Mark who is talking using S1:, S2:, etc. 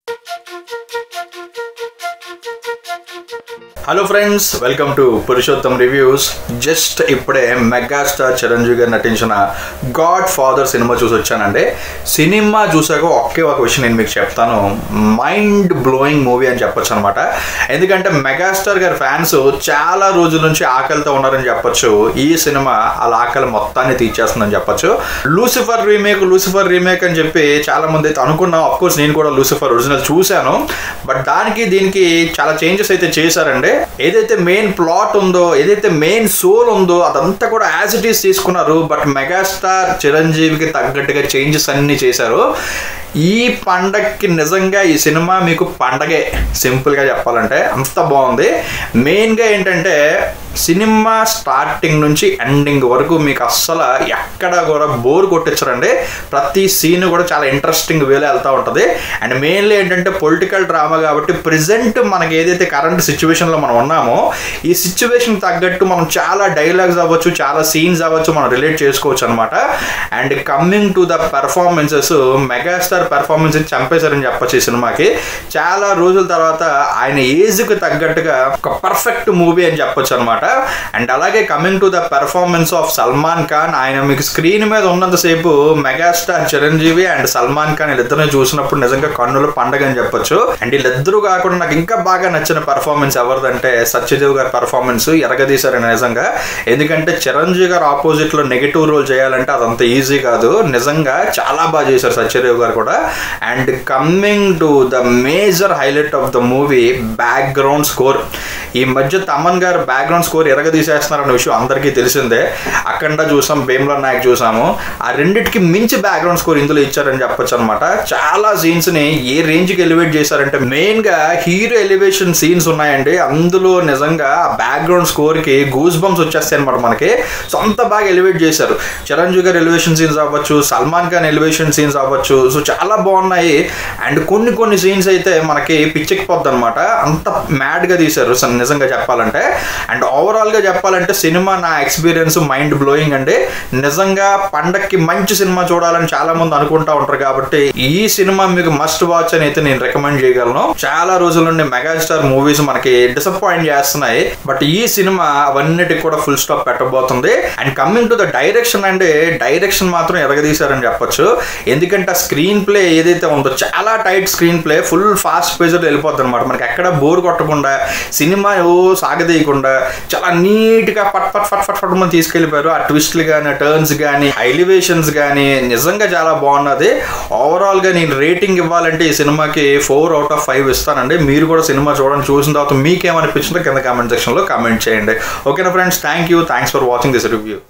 S1: hello friends welcome to Purushottam reviews just ఇప్పుడే megastar Chiranjeevi garu నటించిన God father cinema చూసి వచ్చానండి సినిమా చూసాక ఒకే ఒక విషయం నేను మీకు చెప్తాను మైండ్ బ్లోయింగ్ మూవీ అని చెప్పొచ్చు అనమాట ఎందుకంటే మెగాస్టార్ గారి ఫ్యాన్స్ చాలా రోజుల నుంచి ఆకలితో ఉన్నారని చెప్పొచ్చు ఈ సినిమా వాళ్ళ ఆకలి మొత్తాన్ని తీర్చేస్తుందని చెప్పొచ్చు లూసిఫర్ రీమేక్ లూసిఫర్ రీమేక్ అని చెప్పి చాలా మంది అయితే అనుకున్నాం అఫ్ కోర్స్ నేను కూడా లూసిఫర్ ఒరిజినల్ చూశాను బట్ దానికి దీనికి చాలా చేంజెస్ అయితే చేశారండి ఏదైతే మెయిన్ ప్లాట్ ఉందో ఏదైతే మెయిన్ సోల్ ఉందో అదంతా కూడా యాజ్ ఇట్ ఈస్ తీసుకున్నారు బట్ మెగాస్టార్ చిరంజీవికి తగ్గట్టుగా చేంజెస్ అన్ని చేశారు ఈ పండగకి నిజంగా ఈ సినిమా మీకు పండగే సింపుల్గా చెప్పాలంటే అంత బాగుంది మెయిన్గా ఏంటంటే సినిమా స్టార్టింగ్ నుంచి ఎండింగ్ వరకు మీకు అస్సలు ఎక్కడ కూడా బోర్ కొట్టించరండి ప్రతి సీన్ కూడా చాలా ఇంట్రెస్టింగ్ వేలో వెళ్తూ ఉంటుంది అండ్ మెయిన్లీ ఏంటంటే పొలిటికల్ డ్రామా కాబట్టి ప్రెసెంట్ మనకి ఏదైతే కరెంట్ సిచ్యువేషన్లో మనం ఉన్నామో ఈ సిచ్యువేషన్ తగ్గట్టు మనం చాలా డైలాగ్స్ అవ్వచ్చు చాలా సీన్స్ అవ్వచ్చు మనం రిలేట్ చేసుకోవచ్చు అనమాట and coming to the performances megastar performance చంపేశారని చెప్పొచ్చు ఈ సినిమాకి చాలా రోజుల తర్వాత ఆయన ఏజ్కి తగ్గట్టుగా ఒక పర్ఫెక్ట్ మూవీ అని చెప్పొచ్చు అనమాట అండ్ అలాగే coming to the performance of Salman Khan ఆయన మీకు స్క్రీన్ మీద ఉన్నంతసేపు మెగాస్టార్ చిరంజీవి అండ్ సల్మాన్ ఖాన్ వీళ్ళిద్దరిని చూసినప్పుడు నిజంగా కన్నుల పండగ అని చెప్పొచ్చు అండ్ వీళ్ళిద్దరూ కాకుండా నాకు ఇంకా బాగా నచ్చిన పెర్ఫార్మెన్స్ ఎవరిదంటే సత్యదేవ్ గారి పెర్ఫార్మెన్స్ ఎరగదీశారని నిజంగా ఎందుకంటే చిరంజీవి గారు ఆపోజిట్ లో నెగిటివ్ రోల్ చేయాలంటే అదంత ఈజీ కాదు నిజంగా చాలా బాగా చేశారు సత్యదేవ్ గారు కూడా and coming to the major highlight of the movie background score ఈ మధ్య తమన్ గారు బ్యాక్గ్రౌండ్ స్కోర్ ఎరగదీసేస్తున్నారన్న విషయం అందరికీ తెలిసిందే అఖండ చూసాం భీమ్లా నాయక్ చూసాము ఆ రెండిటికి మించి బ్యాక్గ్రౌండ్ స్కోర్ ఇందులో ఇచ్చారని చెప్పొచ్చు అనమాట చాలా సీన్స్ ని ఏ రేంజ్ కి ఎలివేట్ చేశారంటే మెయిన్ గా హీరో ఎలివేషన్ సీన్స్ ఉన్నాయండి అందులో నిజంగా బ్యాక్గ్రౌండ్ స్కోర్ కి గూస్ బంప్స్ వచ్చేస్తాయి అనమాట మనకి సో అంత బాగా ఎలివేట్ చేశారు చిరంజీవి గారు ఎలివేషన్ సీన్స్ అవ్వచ్చు సల్మాన్ ఖాన్ ఎలివేషన్ సీన్స్ అవ్వచ్చు సో చాలా బాగున్నాయి అండ్ కొన్ని కొన్ని సీన్స్ అయితే మనకి పిచ్చెక్కిపోద్ది అనమాట అంత మ్యాడ్ గా తీశారు సో నిజంగా చెప్పాలంటే అండ్ ఓవరాల్ గా చెప్పాలంటే సినిమా నా ఎక్స్పీరియన్స్ మైండ్ బ్లోయింగ్ అండి నిజంగా పండక్కి మంచి సినిమా చూడాలని చాలా మంది అనుకుంటా ఉంటారు కాబట్టి ఈ సినిమా మీకు మస్ట్ వాచ్ అని అయితే నేను రికమెండ్ చేయగలను చాలా రోజుల నుండి మెగాస్టార్ మూవీస్ మనకి డిసప్పాయింట్ చేస్తున్నాయి బట్ ఈ సినిమా అవన్నిటికి కూడా ఫుల్ స్టాప్ పెట్టబోతుంది and coming to the direction అంటే డైరెక్షన్ మాత్రం ఎరగదీశారని చెప్పొచ్చు ఎందుకంటే ఆ స్క్రీన్ ప్లే ఏదైతే ఉందో చాలా tight screen play full fast పేజ్లో వెళ్ళిపోద్ది అనమాట మనకి ఎక్కడ బోర్ కొట్టకుండా సినిమా ఓ సాగదీయకుండా చాలా నీట్గా పట్ పట్ ఫట్ ఫట్ ఫట్ మనం తీసుకెళ్ళిపోయారు ఆ ట్విస్ట్లు కానీ టర్న్స్ కానీ ఎలివేషన్స్ కానీ నిజంగా చాలా బాగున్నది ఓవరాల్గా నేను రేటింగ్ ఇవ్వాలంటే ఈ సినిమాకి ఫోర్ అవుట్ ఆఫ్ ఫైవ్ ఇస్తానండి మీరు కూడా సినిమా చూడండి చూసిన తర్వాత మీకేమనిపించిందో కింద కామెంట్ సెక్షన్లో కామెంట్ చేయండి ఓకేనా friends thank you thanks for watching this review